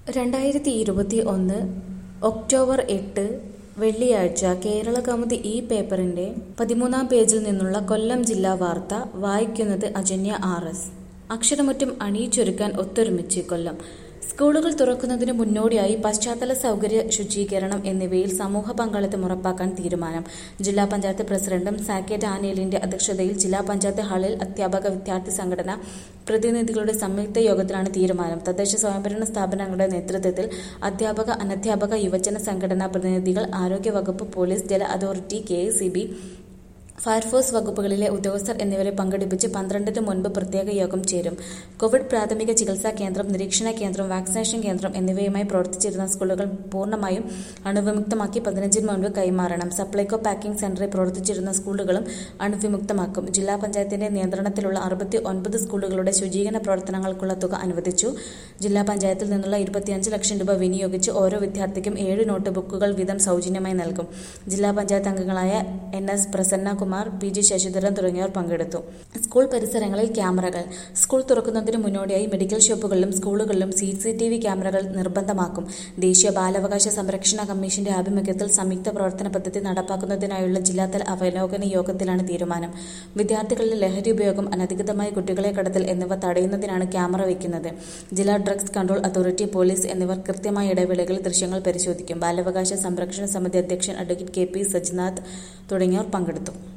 രണ്ടായിരത്തി ഇരുപത്തി ഒന്ന് ഒക്ടോബർ എട്ട് വെള്ളിയാഴ്ച കേരള കൗമുദി ഈ പേപ്പറിന്റെ പതിമൂന്നാം പേജിൽ നിന്നുള്ള കൊല്ലം ജില്ലാ വാർത്ത വായിക്കുന്നത് അജന്യ ആർ എസ് അക്ഷരമുറ്റം അണിയിച്ചൊരുക്കാൻ ഒത്തൊരുമിച്ച് കൊല്ലം സ്കൂളുകൾ തുറക്കുന്നതിന് മുന്നോടിയായി പശ്ചാത്തല സൗകര്യ ശുചീകരണം എന്നിവയിൽ സമൂഹ പങ്കാളിത്തം ഉറപ്പാക്കാൻ തീരുമാനം ജില്ലാ പഞ്ചായത്ത് പ്രസിഡന്റും സാക്കെ ഡാനിയലിന്റെ അധ്യക്ഷതയിൽ ജില്ലാ പഞ്ചായത്ത് ഹാളിൽ അധ്യാപക വിദ്യാർത്ഥി സംഘടന പ്രതിനിധികളുടെ സംയുക്ത യോഗത്തിലാണ് തീരുമാനം തദ്ദേശ സ്വയംഭരണ സ്ഥാപനങ്ങളുടെ നേതൃത്വത്തിൽ അധ്യാപക അനധ്യാപക യുവജന സംഘടനാ പ്രതിനിധികൾ ആരോഗ്യവകുപ്പ് പോലീസ് ജല അതോറിറ്റി കെ ഫയർഫോഴ്സ് വകുപ്പുകളിലെ ഉദ്യോഗസ്ഥർ എന്നിവരെ പങ്കെടുപ്പിച്ച് പന്ത്രണ്ടിന് മുൻപ് പ്രത്യേക യോഗം ചേരും കോവിഡ് പ്രാഥമിക ചികിത്സാ കേന്ദ്രം നിരീക്ഷണ കേന്ദ്രം വാക്സിനേഷൻ കേന്ദ്രം എന്നിവയുമായി പ്രവർത്തിച്ചിരുന്ന സ്കൂളുകൾ പൂർണ്ണമായും അണുവിമുക്തമാക്കി പതിനഞ്ചിന് മുൻപ് കൈമാറണം സപ്ലൈകോ പാക്കിംഗ് സെന്ററിൽ പ്രവർത്തിച്ചിരുന്ന സ്കൂളുകളും അണുവിമുക്തമാക്കും ജില്ലാ പഞ്ചായത്തിന്റെ നിയന്ത്രണത്തിലുള്ള അറുപത്തി ഒൻപത് സ്കൂളുകളുടെ ശുചീകരണ പ്രവർത്തനങ്ങൾക്കുള്ള തുക അനുവദിച്ചു ജില്ലാ പഞ്ചായത്തിൽ നിന്നുള്ള ഇരുപത്തിയഞ്ച് ലക്ഷം രൂപ വിനിയോഗിച്ച് ഓരോ വിദ്യാർത്ഥിക്കും ഏഴ് നോട്ട് ബുക്കുകൾ വീതം സൗജന്യമായി നൽകും ജില്ലാ പഞ്ചായത്ത് അംഗങ്ങളായ N S Prasannakumar P G Sasidharan തുടങ്ങിയവർ പങ്കെടുത്തു സ്കൂൾ പരിസരങ്ങളിൽ ക്യാമറകൾ സ്കൂൾ തുറക്കുന്നതിന് മുന്നോടിയായി മെഡിക്കൽ ഷോപ്പുകളിലും സ്കൂളുകളിലും സി സി ടി വി ക്യാമറകൾ നിർബന്ധമാക്കും ദേശീയ ബാലാവകാശ സംരക്ഷണ കമ്മീഷന്റെ ആഭിമുഖ്യത്തിൽ സംയുക്ത പ്രവർത്തന പദ്ധതി നടപ്പാക്കുന്നതിനായുള്ള ജില്ലാതല അവലോകന യോഗത്തിലാണ് തീരുമാനം വിദ്യാർത്ഥികളിലെ ലഹരി ഉപയോഗം അനധികൃതമായി കുട്ടികളെ കടത്തൽ എന്നിവ തടയുന്നതിനാണ് ക്യാമറ വയ്ക്കുന്നത് ജില്ലാ ഡ്രഗ്സ് കൺട്രോൾ അതോറിറ്റി പോലീസ് എന്നിവർ കൃത്യമായ ഇടവേളകളിൽ ദൃശ്യങ്ങൾ പരിശോധിക്കും ബാലാവകാശ സംരക്ഷണ സമിതി അധ്യക്ഷൻ അഡ്വക്കേറ്റ് കെ പി സജ്നാഥ് തുടങ്ങിയവർ പങ്കെടുത്തു